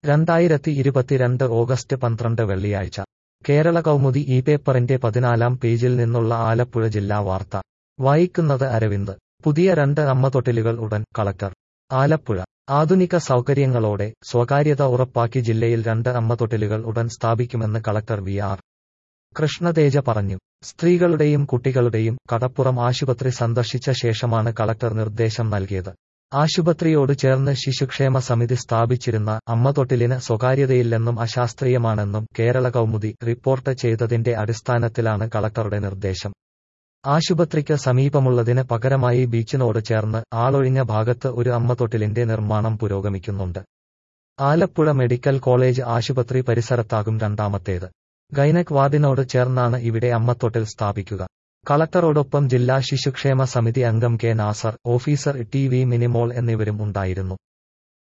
രണ്ടായിരത്തി ഇരുപത്തിരണ്ട് ഓഗസ്റ്റ് പന്ത്രണ്ട് വെള്ളിയാഴ്ച കേരള കൗമുദി ഈ പേപ്പറിന്റെ പതിനാലാം പേജിൽ നിന്നുള്ള ആലപ്പുഴ ജില്ലാ വാർത്ത വായിക്കുന്നത് അരവിന്ദ് പുതിയ രണ്ട് അമ്മതൊട്ടിലുകൾ ഉടൻ കളക്ടർ ആലപ്പുഴ ആധുനിക സൗകര്യങ്ങളോടെ സ്വകാര്യത ഉറപ്പാക്കി ജില്ലയിൽ രണ്ട് അമ്മതൊട്ടിലുകൾ ഉടൻ സ്ഥാപിക്കുമെന്ന് കളക്ടർ വി ആർ കൃഷ്ണതേജ പറഞ്ഞു സ്ത്രീകളുടെയും കുട്ടികളുടെയും കടപ്പുറം ആശുപത്രി സന്ദർശിച്ച ശേഷമാണ് കളക്ടർ നിർദ്ദേശം നൽകിയത് ആശുപത്രിയോട് ചേർന്ന് ശിശുക്ഷേമ സമിതി സ്ഥാപിച്ചിരുന്ന അമ്മതൊട്ടിലിന് സ്വകാര്യതയില്ലെന്നും അശാസ്ത്രീയമാണെന്നും കേരള കൗമുദി റിപ്പോർട്ട് ചെയ്തതിന്റെ അടിസ്ഥാനത്തിലാണ് കളക്ടറുടെ നിർദ്ദേശം ആശുപത്രിക്ക് സമീപമുള്ളതിന് പകരമായി ബീച്ചിനോട് ചേർന്ന് ആളൊഴിഞ്ഞ ഭാഗത്ത് ഒരു അമ്മതൊട്ടിലിന്റെ നിർമ്മാണം പുരോഗമിക്കുന്നുണ്ട് ആലപ്പുഴ മെഡിക്കൽ കോളേജ് ആശുപത്രി പരിസരത്താകും രണ്ടാമത്തേത് ഗൈനക് വാർഡിനോട് ചേർന്നാണ് ഇവിടെ അമ്മത്തൊട്ടിൽ സ്ഥാപിക്കുക കളക്ടറോടൊപ്പം ജില്ലാ ശിശുക്ഷേമ സമിതി അംഗം K Nasar officer T V Minimol എന്നിവരും ഉണ്ടായിരുന്നു